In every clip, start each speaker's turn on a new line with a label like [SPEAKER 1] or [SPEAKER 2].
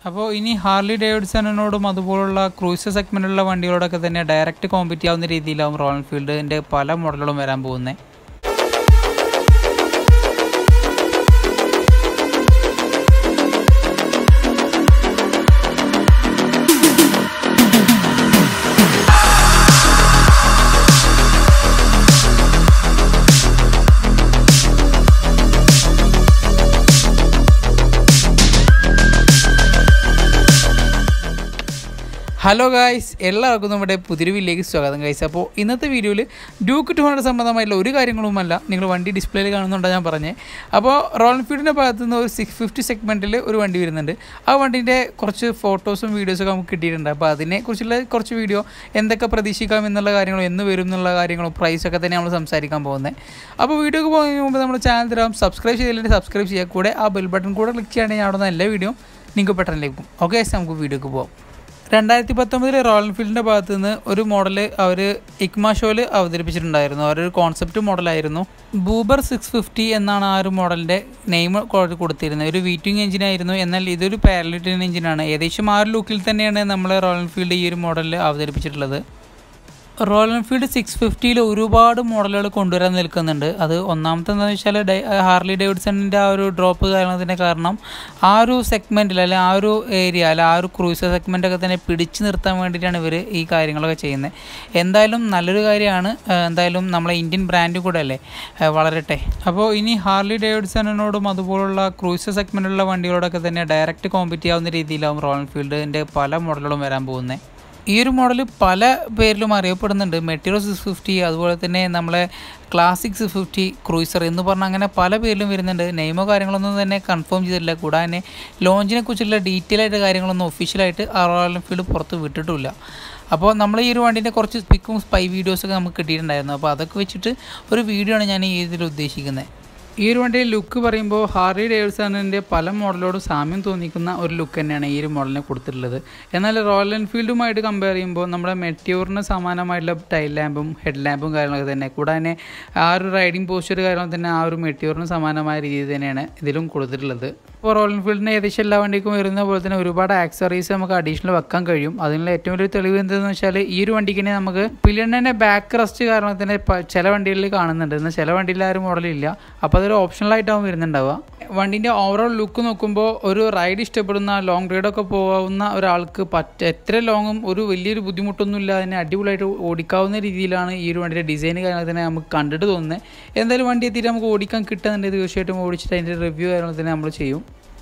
[SPEAKER 1] അപ്പോൾ ഇനി ഹാർലി ഡേവിഡ്സണിനോടും അതുപോലുള്ള ക്രൂസർ സെഗ്മെൻറ്റിലുള്ള വണ്ടികളോടൊക്കെ തന്നെ ഡയറക്റ്റ് കോമ്പറ്റ് ചെയ്യാവുന്ന രീതിയിലാവും റോയൽ എൻഫീൽഡിൻ്റെ പല മോഡലുകളും വരാൻ പോകുന്നത് ഹലോ ഗായ്സ് എല്ലാവർക്കും നമ്മുടെ പുതിയൊരു വീട്ടിലേക്ക് സ്വാഗതം ഗൈസ് അപ്പോൾ ഇന്നത്തെ വീഡിയോയിൽ ഡ്യൂക്ക് ടു ഹൺഡ്രഡ് സംബന്ധമായിട്ടുള്ള ഒരു കാര്യങ്ങളുമല്ല നിങ്ങൾ വണ്ടി ഡിസ്പ്ലേയിൽ കാണുന്നുണ്ടാണ് ഞാൻ പറഞ്ഞത് അപ്പോൾ റോയൽ എൻഫീൽഡിൻ്റെ ഭാഗത്ത് നിന്ന് ഒരു സിക്സ് ഫിഫ്റ്റി സെഗ്മെൻറ്റിൽ ഒരു വണ്ടി വരുന്നുണ്ട് ആ വണ്ടീൻ്റെ കുറച്ച് ഫോട്ടോസും വീഡിയോസൊക്കെ നമുക്ക് കിട്ടിയിട്ടുണ്ട് അപ്പോൾ അതിനെക്കുറിച്ചുള്ള കുറച്ച് വീഡിയോ എന്തൊക്കെ പ്രതീക്ഷിക്കാം എന്നുള്ള കാര്യങ്ങളും എന്ന് വരും എന്നുള്ള കാര്യങ്ങളും പ്രൈസൊക്കെ തന്നെ നമ്മൾ സംസാരിക്കാൻ പോകുന്നത് അപ്പോൾ വീഡിയോക്ക് പോകുന്നതിന് മുമ്പ് നമ്മുടെ ചാനൽ തരാം സബ്സ്ക്രൈബ് ചെയ്തില്ലെങ്കിൽ സബ്സ്ക്രൈബ് ചെയ്യുക കൂടെ ആ ബെൽ ബട്ടൺ കൂടെ ക്ലിക്ക് ചെയ്യുകയാണെങ്കിൽ അവിടെ നിന്ന് എല്ലാ വീഡിയോ നിങ്ങൾക്ക് പെട്ടെന്ന് ലഭിക്കും ഓക്കെ നമുക്ക് വീഡിയോക്ക് പോകാം രണ്ടായിരത്തി പത്തൊമ്പതിൽ റോയൽ എൻഫീൽഡിൻ്റെ ഭാഗത്ത് നിന്ന് ഒരു മോഡൽ അവർ ഇക്മ ഷോയിൽ അവതരിപ്പിച്ചിട്ടുണ്ടായിരുന്നു അവരൊരു കോൺസെപ്റ്റ് മോഡലായിരുന്നു ബൂബർ സിക്സ് ഫിഫ്റ്റി എന്നാണ് ആ ഒരു മോഡലിൻ്റെ നെയിം കൊടുത്തിരുന്നത് ഒരു വീറ്റിംഗ് എഞ്ചിനായിരുന്നു എന്നാൽ ഇതൊരു പാരലിറ്റിൻ എഞ്ചിനാണ് ഏകദേശം ആ ഒരു ലുക്കിൽ തന്നെയാണ് നമ്മൾ റോയൽ എൻഫീൽഡ് ഈ ഒരു മോഡലിൽ അവതരിപ്പിച്ചിട്ടുള്ളത് റോയൽ എൻഫീൽഡ് സിക്സ് ഫിഫ്റ്റിയിൽ ഒരുപാട് മോഡലുകൾ കൊണ്ടുവരാൻ നിൽക്കുന്നുണ്ട് അത് ഒന്നാമത്തെ എന്താണെന്ന് വെച്ചാൽ ഡൈ ഹാർലി ഡേവിഡ്സണിൻ്റെ ആ ഒരു ഡ്രോപ്പ് കാരണത്തിൻ്റെ കാരണം ആ ഒരു സെഗ്മെൻറ്റിൽ അല്ലെ ആ ഒരു ഏരിയ അല്ലെ ആ ഒരു ക്രൂസർ സെഗ്മെൻറ്റൊക്കെ തന്നെ പിടിച്ചു നിർത്താൻ വേണ്ടിയിട്ടാണ് ഇവർ ഈ കാര്യങ്ങളൊക്കെ ചെയ്യുന്നത് എന്തായാലും നല്ലൊരു കാര്യമാണ് എന്തായാലും നമ്മളെ ഇന്ത്യൻ ബ്രാൻഡ് കൂടെ അല്ലേ വളരട്ടെ അപ്പോൾ ഇനി ഹാർലി ഡേവിഡ്സണിനോടും അതുപോലുള്ള ക്രൂസർ സെഗ്മെൻറ്റിലുള്ള വണ്ടികളോടൊക്കെ തന്നെ ഡയറക്റ്റ് കോമ്പറ്റ് ചെയ്യാവുന്ന രീതിയിലാവും റോയൽ എൻഫീൽഡിൻ്റെ പല മോഡലുകളും വരാൻ പോകുന്നത് ഈ ഒരു മോഡൽ പല പേരിലും അറിയപ്പെടുന്നുണ്ട് മെറ്റീരിയൽ സിക്സ് ഫിഫ്റ്റി അതുപോലെ തന്നെ നമ്മളെ ക്ലാസിക് സിക്സ് ഫിഫ്റ്റി ക്രൂസർ എന്ന് പറഞ്ഞാൽ അങ്ങനെ പല പേരിലും വരുന്നുണ്ട് നെയിമോ കാര്യങ്ങളൊന്നും തന്നെ കൺഫേം ചെയ്തിട്ടില്ല കൂടാതെ തന്നെ ലോഞ്ചിനെ കുറിച്ചുള്ള ഡീറ്റെയിൽ ആയിട്ട് കാര്യങ്ങളൊന്നും ഒഫീഷ്യലായിട്ട് റോയൽ എൻഫീൽഡ് പുറത്ത് വിട്ടിട്ടില്ല അപ്പോൾ നമ്മൾ ഈ ഒരു വണ്ടീൻ്റെ കുറച്ച് പിക്കും സ്പൈ വീഡിയോസൊക്കെ നമുക്ക് കിട്ടിയിട്ടുണ്ടായിരുന്നു അപ്പോൾ അതൊക്കെ വെച്ചിട്ട് ഒരു വീഡിയോ ആണ് ഞാൻ ഈ ഇതിൽ ഉദ്ദേശിക്കുന്നത് ഈ ഒരു വണ്ടിയുടെ ലുക്ക് പറയുമ്പോൾ ഹാർലി ഡേവിഡ്സണിൻ്റെ പല മോഡലോടും സാമ്യം തോന്നിക്കുന്ന ഒരു ലുക്ക് തന്നെയാണ് ഈ ഒരു മോഡലിനെ കൊടുത്തിട്ടുള്ളത് എന്നാൽ റോയൽ എൻഫീൽഡുമായിട്ട് കമ്പയർ ചെയ്യുമ്പോൾ നമ്മുടെ മെറ്റ്യൂറിന് സമാനമായിട്ടുള്ള ടൈൽ ലാമ്പും ഹെഡ് ലാമ്പും കാര്യങ്ങളൊക്കെ തന്നെ കൂടാതെ ആ ഒരു റൈഡിംഗ് പോസ്റ്റർ കാര്യങ്ങൾ തന്നെ ആ ഒരു മെറ്റ്യൂറിന് സമാനമായ രീതിയിൽ തന്നെയാണ് ഇതിലും കൊടുത്തിട്ടുള്ളത് ഇപ്പോൾ റോയൽ എൻഫീൽഡിൻ്റെ ഏകദേശം എല്ലാ വണ്ടിക്കും വരുന്ന പോലെ തന്നെ ഒരുപാട് ആക്സറീസ് നമുക്ക് അഡീഷണൽ വെക്കാൻ കഴിയും അതിനുള്ള ഏറ്റവും വലിയ തെളിവ് എന്താണെന്ന് വെച്ചാൽ ഈ ഒരു വണ്ടിക്ക് തന്നെ നമുക്ക് പില്ലണ്ണൻ്റെ ബാക്ക് റസ്റ്റ് കാരണത്തിന് ചില വണ്ടികളിൽ കാണുന്നുണ്ട് എന്നാൽ ചില വണ്ടിയിൽ ആ ഒരു മോഡലില്ല അപ്പോൾ അതൊരു ഓപ്ഷണലായിട്ടാവും വരുന്നുണ്ടാവുക വണ്ടീൻ്റെ ഓവറോൾ ലുക്ക് നോക്കുമ്പോൾ ഒരു റൈഡ് ഇഷ്ടപ്പെടുന്ന ലോങ് റൈഡൊക്കെ പോകാവുന്ന ഒരാൾക്ക് പറ്റ എത്ര ലോങ്ങും ഒരു വലിയൊരു ബുദ്ധിമുട്ടൊന്നും ഇല്ല അതിനെ അടിപൊളിയായിട്ട് ഓടിക്കാവുന്ന രീതിയിലാണ് ഈ ഒരു വണ്ടിയുടെ ഡിസൈൻ കാര്യങ്ങൾ തന്നെ നമുക്ക് കണ്ടിട്ട് തോന്നുന്നത് എന്തായാലും വണ്ടി എത്തിയിട്ട് നമുക്ക് ഓടിക്കാൻ കിട്ടുന്നുണ്ടെങ്കിൽ തീർച്ചയായിട്ടും ഓടിച്ചിട്ട് അതിൻ്റെ റിവ്യൂ കാര്യങ്ങൾ തന്നെ നമ്മൾ ചെയ്യും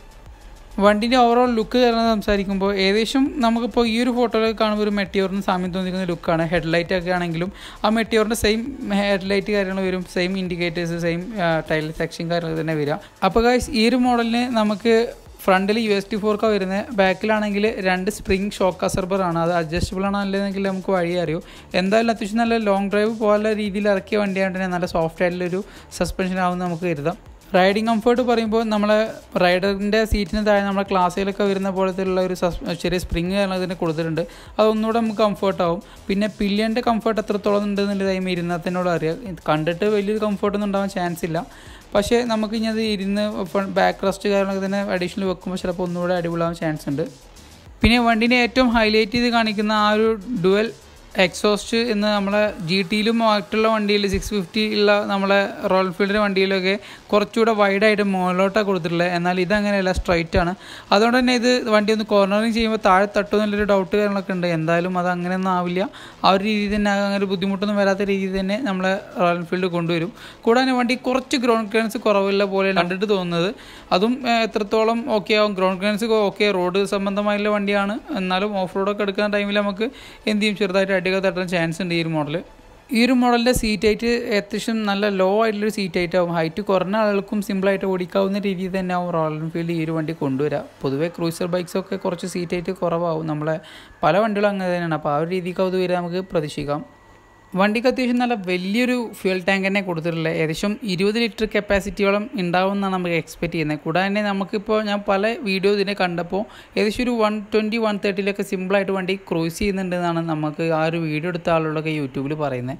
[SPEAKER 1] വണ്ടിൻ്റെ ഓവറോൾ ലുക്ക് കാരണം സംസാരിക്കുമ്പോൾ ഏകദേശം നമുക്കിപ്പോൾ ഈ ഒരു ഫോട്ടോയിൽ കാണുമ്പോൾ ഒരു മെറ്റിയോറിന് സാമ്യം തോന്നിക്കുന്ന ലുക്കാണ് ഹെഡ്ലൈറ്റ് ഒക്കെ ആണെങ്കിലും ആ മെറ്റിയോറിൻ്റെ സെയിം ഹെഡ്ലൈറ്റ് കാര്യങ്ങൾ വരും same indicators same tail section കാര്യങ്ങൾ തന്നെ വരിക അപ്പോൾ ഗൈസ് ഈ ഒരു മോഡലിന് നമുക്ക് ഫ്രണ്ടിൽ യു എസ് ടി ഫോർക്കാണ് വരുന്നത് ബാക്കിലാണെങ്കിൽ രണ്ട് സ്പ്രിങ് ഷോക്ക് അസർബർ ആണ് അത് അഡ്ജസ്റ്റബിൾ ആണോ അല്ലെന്നെങ്കിൽ നമുക്ക് വഴി അറിയൂ എന്തായാലും അത്യാവശ്യം നല്ല ലോങ് ഡ്രൈവ് പോകാനുള്ള രീതിയിൽ ഇറക്കിയ വണ്ടിയായിട്ട് തന്നെ നല്ല സോഫ്റ്റ് ആയിട്ടുള്ളൊരു സസ്പെൻഷൻ ആവുമെന്ന് നമുക്ക് കരുതാം റൈഡിങ് കംഫർട്ട് പറയുമ്പോൾ നമ്മളെ റൈഡറിൻ്റെ സീറ്റിന് താഴെ നമ്മുടെ ക്ലാസ്സിലൊക്കെ വരുന്ന പോലത്തെയുള്ള ഒരു ചെറിയ സ്പ്രിങ് ഇതിന് കൊടുത്തിട്ടുണ്ട് അതൊന്നുകൂടെ നമുക്ക് കംഫർട്ട് ആവും പിന്നെ പില്ലിയൻ്റെ കംഫർട്ട് എത്രത്തോളം ഉണ്ടെന്നുള്ള ടൈം ഇരുന്നതിനോട് അറിയാം കണ്ടിട്ട് വലിയൊരു കംഫർട്ടൊന്നും ഉണ്ടാവാൻ ചാൻസ് ഇല്ല പക്ഷേ നമുക്ക് ഇനി അത് ഇരുന്ന് ബാക്ക് റെസ്റ്റ് കാര്യങ്ങളൊക്കെ തന്നെ അഡീഷണൽ വെക്കുമ്പോൾ ചിലപ്പോൾ ഒന്നുകൂടെ അടിപൊളിയാവാൻ ചാൻസ് ഉണ്ട് പിന്നെ വണ്ടീനെ ഏറ്റവും ഹൈലൈറ്റ് ചെയ്ത് കാണിക്കുന്ന ആ ഒരു ഡുവൽ എക്സോസ്റ്റ് എന്ന് നമ്മളെ ജി ടിയിലും മറ്റുള്ള വണ്ടിയിൽ സിക്സ് ഫിഫ്റ്റി ഉള്ള നമ്മളെ റോയൽ ഫീൽഡിൻ്റെ വണ്ടിയിലൊക്കെ കുറച്ചുകൂടെ വൈഡായിട്ട് മുകളിലോട്ടാണ് കൊടുത്തിട്ടുള്ളത് എന്നാൽ ഇതങ്ങനെയല്ല സ്ട്രൈറ്റ് ആണ് അതുകൊണ്ട് തന്നെ ഇത് വണ്ടി ഒന്ന് കോർണറിങ് ചെയ്യുമ്പോൾ താഴെ തട്ടുമെന്നുള്ളൊരു ഡൗട്ട് കാര്യങ്ങളൊക്കെ ഉണ്ട് എന്തായാലും അത് അങ്ങനെയൊന്നും ആവില്ല ആ ഒരു രീതിയിൽ തന്നെ അങ്ങനെ ബുദ്ധിമുട്ടൊന്നും വരാത്ത രീതിയിൽ തന്നെ നമ്മളെ റോയൽ എൻഫീൽഡ് കൊണ്ടുവരും കൂടാതെ വണ്ടി കുറച്ച് ഗ്രൗണ്ട് ക്ലിയറൻസ് കുറവില്ല പോലെ കണ്ടിട്ട് തോന്നുന്നത് അതും എത്രത്തോളം ഓക്കെ ആവും ഗ്രൗണ്ട് ക്ലിയറൻസ് ഓക്കെ റോഡ് സംബന്ധമായുള്ള വണ്ടിയാണ് എന്നാലും ഓഫ് റോഡൊക്കെ എടുക്കുന്ന ടൈമിൽ നമുക്ക് എന്ത് ചെയ്യും ചെറുതായിട്ട് അടിയൊക്കെ തട്ടാൻ ചാൻസ് ഉണ്ട് ഈ ഒരു മോഡൽ ഈ ഒരു മോഡലിൻ്റെ സീറ്റ് ഹൈറ്റ് അത്യാവശ്യം നല്ല ലോ ആയിട്ടുള്ളൊരു സീറ്റ് ഹൈറ്റ് ആവും ഹൈറ്റ് കുറഞ്ഞ ആളുകൾക്കും സിമ്പിളായിട്ട് ഓടിക്കാവുന്ന രീതിയിൽ തന്നെ ആവും റോയൽ എൻഫീൽഡ് ഈ ഒരു വണ്ടി കൊണ്ടുവരിക പൊതുവേ ക്രൂസർ ബൈക്സൊക്കെ കുറച്ച് സീറ്റ് ഹൈറ്റ് കുറവാകും നമ്മളെ പല വണ്ടികളും അങ്ങനെ തന്നെയാണ് അപ്പോൾ ആ ഒരു രീതിക്ക് അത് വരെ നമുക്ക് പ്രതീക്ഷിക്കാം വണ്ടിക്ക് അത്യാവശ്യം നല്ല വലിയൊരു ഫ്യൂൽ ടാങ്ക് തന്നെ കൊടുത്തിട്ടുള്ളത് ഏകദേശം ഇരുപത് ലിറ്റർ കപ്പാസിറ്റിയോളം ഉണ്ടാവുമെന്നാണ് നമുക്ക് എക്സ്പെക്ട് ചെയ്യുന്നത് കൂടാതെ തന്നെ നമുക്കിപ്പോൾ ഞാൻ പല വീഡിയോ ഇതിനെ കണ്ടപ്പോൾ ഏകദേശം ഒരു വൺ ട്വൻറ്റി വൺ തേർട്ടിയിലൊക്കെ സിമ്പിളായിട്ട് വണ്ടി ക്രൂസ് ചെയ്യുന്നുണ്ടെന്നാണ് നമുക്ക് ആ ഒരു വീഡിയോ എടുത്ത ആളുകളൊക്കെ യൂട്യൂബിൽ പറയുന്നത്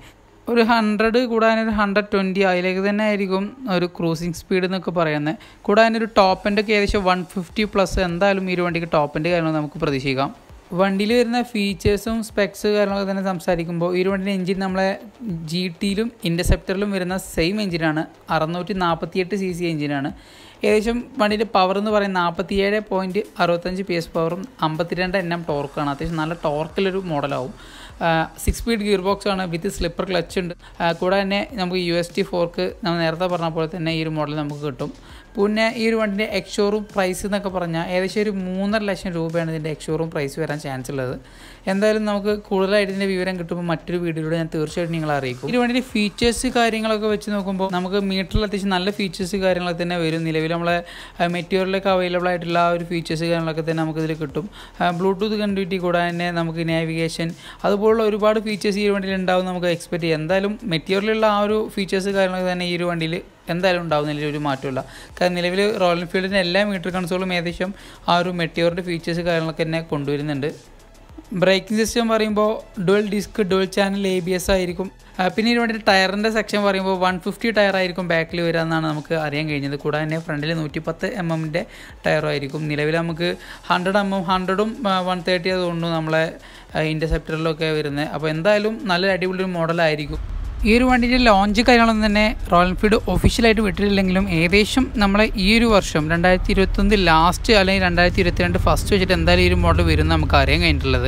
[SPEAKER 1] ഒരു ഹൺഡ്രഡ് കൂടാൻ ഒരു ഹൺഡ്രഡ് ട്വൻറ്റി അതിലേക്ക് തന്നെ ആയിരിക്കും ഒരു ക്രൂസിങ് സ്പീഡ് എന്നൊക്കെ പറയുന്നത് കൂടാൻ ഒരു ടോപ്പ് എൻ്റെ ഒക്കെ ഏകദേശം വൺ ഫിഫ്റ്റി പ്ലസ് എന്തായാലും ഈ ഒരു വണ്ടിക്ക് ടോപ്പിൻ്റെ കാര്യങ്ങൾ നമുക്ക് പ്രതീക്ഷിക്കാം വണ്ടിയിൽ വരുന്ന ഫീച്ചേഴ്സും സ്പെക്സ് കാര്യങ്ങളൊക്കെ തന്നെ സംസാരിക്കുമ്പോൾ ഈ ഒരു വണ്ടിൻ്റെ എഞ്ചിൻ നമ്മളെ ജി ടിയിലും ഇൻ്റർസെപ്റ്ററിലും വരുന്ന സെയിം എഞ്ചിനാണ് അറുന്നൂറ്റി നാൽപ്പത്തിയെട്ട് സി സി എഞ്ചിനാണ് ഏകദേശം വണ്ടിയുടെ പവർ എന്ന് പറയുന്നത് നാൽപ്പത്തിയേഴ് പോയിൻറ്റ് അറുപത്തഞ്ച് പി എസ് പവറും അമ്പത്തിരണ്ട് എൻ എം ടോർക്കാണ് അത്യാവശ്യം നല്ല ടോർക്കിലൊരു മോഡലാവും സിക്സ് സ്പീഡ് ഗിയർ ബോക്സ് ആണ് വിത്ത് സ്ലിപ്പർ ക്ലച്ച് ഉണ്ട് കൂടെ തന്നെ നമുക്ക് യു എസ് ടി ഫോർക്ക് നമ്മൾ നേരത്തെ പറഞ്ഞ പോലെ തന്നെ ഈ ഒരു മോഡൽ നമുക്ക് കിട്ടും പിന്നെ ഈ ഒരു വണ്ടിൻ്റെ എക്സ്ഷോറൂം പ്രൈസ് എന്നൊക്കെ പറഞ്ഞാൽ ഏകദേശം ഒരു മൂന്നര ലക്ഷം രൂപയാണ് ഇതിൻ്റെ എക്സ്ഷോറൂം പ്രൈസ് വരാൻ ചാൻസ് ഉള്ളത് എന്തായാലും നമുക്ക് കൂടുതലായിട്ട് ഇതിൻ്റെ വിവരം കിട്ടുമ്പോൾ മറ്റൊരു വീഡിയോയിലൂടെ ഞാൻ തീർച്ചയായിട്ടും നിങ്ങളെ അറിയിക്കും ഈ വണ്ടിയുടെ ഫീച്ചേഴ്സ് കാര്യങ്ങളൊക്കെ വെച്ച് നോക്കുമ്പോൾ നമുക്ക് മീറ്ററിൽ അത്യാവശ്യം നല്ല ഫീച്ചേഴ്സ് കാര്യങ്ങളൊക്കെ തന്നെ വരും നിലവിൽ നമ്മളെ മെറ്റീരിയലൊക്കെ അവൈലബിൾ ആയിട്ടുള്ള ആ ഒരു ഫീച്ചേഴ്സ് കാര്യങ്ങളൊക്കെ തന്നെ നമുക്കിതിൽ കിട്ടും ബ്ലൂടൂത്ത് കണക്ടിവിറ്റി കൂടാതെ തന്നെ നമുക്ക് നാവിഗേഷൻ അതുപോലുള്ള ഒരുപാട് ഫീച്ചേഴ്സ് ഈ വണ്ടിയിൽ ഉണ്ടാവും നമുക്ക് എക്സ്പെക്ട് ചെയ്യാം എന്തായാലും മെറ്റീരിയലുള്ള ആ ഒരു ഫീച്ചേഴ്സ് കാര്യങ്ങളൊക്കെ തന്നെ ഈ ഒരു വണ്ടിയിൽ എന്തായാലും ഉണ്ടാവുന്നതിൽ ഒരു മാറ്റമില്ല കാരണം നിലവിൽ റോയൽ എൻഫീൽഡിൻ്റെ എല്ലാ മീറ്റർ കൺസോളും ഏകദേശം ആ ഒരു മെറ്റീരിയറിൻ്റെ ഫീച്ചേഴ്സ് കാര്യങ്ങളൊക്കെ തന്നെ കൊണ്ടുവരുന്നുണ്ട് ബ്രേക്കിംഗ് സിസ്റ്റം പറയുമ്പോൾ dual disc dual channel A B S ആയിരിക്കും പിന്നെ ഇതിന് വേണ്ടി ടയറിൻ്റെ സെക്ഷൻ പറയുമ്പോൾ വൺ ഫിഫ്റ്റി ടയർ ആയിരിക്കും ബാക്കിൽ വരിക എന്നാണ് നമുക്ക് അറിയാൻ കഴിഞ്ഞത് കൂടാതെ തന്നെ ഫ്രണ്ടിൽ നൂറ്റിപ്പത്ത് എം എമ്മിൻ്റെ ടയറും ആയിരിക്കും നിലവിൽ നമുക്ക് ഹൺഡ്രഡ് എം എം ഹൺഡ്രഡും വൺ തേർട്ടി അതുകൊണ്ടു നമ്മളെ ഇൻ്റർസെപ്റ്ററിലൊക്കെ വരുന്നത് അപ്പോൾ എന്തായാലും നല്ല അടിപൊളി ഒരു മോഡലായിരിക്കും ഈ ഒരു വണ്ടിയുടെ ലോഞ്ച് കാര്യങ്ങളൊന്നും തന്നെ റോയൽ എൻഫീൽഡ് ഒഫീഷ്യലായിട്ട് വിട്ടിട്ടില്ലെങ്കിലും ഏകദേശം നമ്മളെ ഈ ഒരു വർഷം രണ്ടായിരത്തി ഇരുപത്തൊന്ന് ലാസ്റ്റ് അല്ലെങ്കിൽ രണ്ടായിരത്തി ഇരുപത്തിരണ്ട് ഫസ്റ്റ് വെച്ചിട്ട് എന്തായാലും ഈ ഒരു മോഡൽ വരും നമുക്ക് അറിയാൻ കഴിഞ്ഞിട്ടുള്ളത്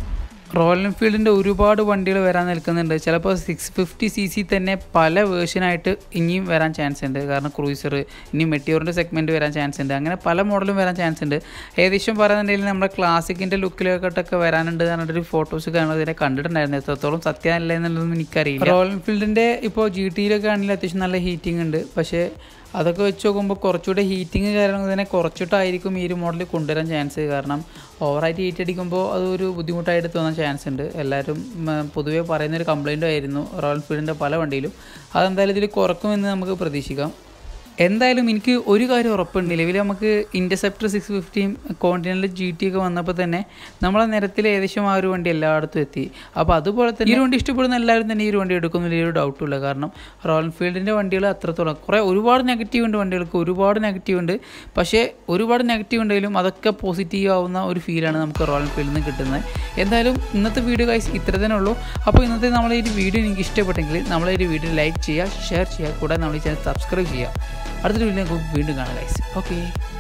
[SPEAKER 1] റോയൽ എൻഫീൽഡിൻ്റെ ഒരുപാട് വണ്ടികൾ വരാൻ നിൽക്കുന്നുണ്ട് ചിലപ്പോൾ സിക്സ് ഫിഫ്റ്റി സി സി തന്നെ പല വേർഷനായിട്ട് ഇനിയും വരാൻ ചാൻസ് ഉണ്ട് കാരണം ക്രൂസർ ഇനി മെറ്റിയോറിൻ്റെ സെഗ്മെൻറ്റ് വരാൻ ചാൻസ് ഉണ്ട് അങ്ങനെ പല മോഡലും വരാൻ ചാൻസ് ഉണ്ട് ഏകദേശം പറയുന്നുണ്ടെങ്കിൽ നമ്മുടെ ക്ലാസിക്കിൻ്റെ ലുക്കിലൊക്കെ വരാനുണ്ട് പറഞ്ഞിട്ടൊരു ഫോട്ടോസ് കാര്യങ്ങൾ ഇതിനെ കണ്ടിട്ടുണ്ടായിരുന്നു എത്രത്തോളം സത്യമല്ല എന്നുള്ളതൊന്നും എനിക്കറിയില്ല റോയൽ എൻഫീൽഡിൻ്റെ ഇപ്പോൾ ജി ടിയിലൊക്കെ ആണെങ്കിൽ അത്യാവശ്യം നല്ല ഹീറ്റിംഗ് ഉണ്ട് പക്ഷേ അതൊക്കെ വെച്ച് നോക്കുമ്പോൾ കുറച്ചുകൂടെ ഹീറ്റിംഗ് കാര്യങ്ങൾ തന്നെ കുറച്ചിട്ടായിരിക്കും ഈ ഒരു മോഡൽ കൊണ്ടുവരാൻ ചാൻസ് കാരണം ഓവറായിട്ട് ഹീറ്റ് അടിക്കുമ്പോൾ അതൊരു ബുദ്ധിമുട്ടായിട്ട് തോന്നാൻ ചാൻസ് ഉണ്ട് എല്ലാവരും പൊതുവേ പറയുന്നൊരു കംപ്ലൈൻറ്റും ആയിരുന്നു റോയൽ എൻഫീൽഡിൻ്റെ പല വണ്ടിയിലും അതെന്തായാലും ഇതിൽ കുറക്കുമെന്ന് നമുക്ക് പ്രതീക്ഷിക്കാം എന്തായാലും എനിക്ക് ഒരു കാര്യം ഉറപ്പുണ്ട് നിലവിൽ നമുക്ക് ഇൻ്റർസെപ്റ്റർ സിക്സ് ഫിഫ്റ്റിയും കോണ്ടിനെൻ്റൽ ജി ടി ഒക്കെ വന്നപ്പോൾ തന്നെ നമ്മളെ നിരത്തിൽ ഏകദേശം ആ ഒരു വണ്ടി എല്ലായിടത്തും എത്തി അപ്പോൾ അതുപോലെ തന്നെ ഈ ഒരു വണ്ടി ഇഷ്ടപ്പെടുന്ന എല്ലാവരും തന്നെ ഈ ഒരു വണ്ടി എടുക്കുന്നതിൽ ഒരു ഡൗട്ടില്ല കാരണം റോയൽ എൻഫീൽഡിൻ്റെ വണ്ടികൾ അത്രത്തോളം കുറേ ഒരുപാട് നെഗറ്റീവ് ഉണ്ട് വണ്ടികൾക്ക് ഒരുപാട് നെഗറ്റീവ് ഉണ്ട് പക്ഷേ ഒരുപാട് നെഗറ്റീവ് ഉണ്ടെങ്കിലും അതൊക്കെ പോസിറ്റീവ് ആവുന്ന ഒരു ഫീലാണ് നമുക്ക് റോയൽ എൻഫീൽഡിൽ നിന്ന് കിട്ടുന്നത് എന്തായാലും ഇന്നത്തെ വീഡിയോ ഗൈസ് ഇത്ര തന്നെ ഉള്ളൂ അപ്പോൾ ഇന്നത്തെ നമ്മളെ ഈ വീഡിയോ എനിക്ക് ഇഷ്ടപ്പെട്ടെങ്കിൽ നമ്മളെ ഈ വീഡിയോ ലൈക്ക് ചെയ്യുക ഷെയർ ചെയ്യുക കൂടാതെ നമ്മൾ ഈ ചാനൽ സബ്സ്ക്രൈബ് ചെയ്യുക അടുത്തൊരു വീഡിയോ വീണ്ടും കാണാം ഗൈസ് ഓക്കെ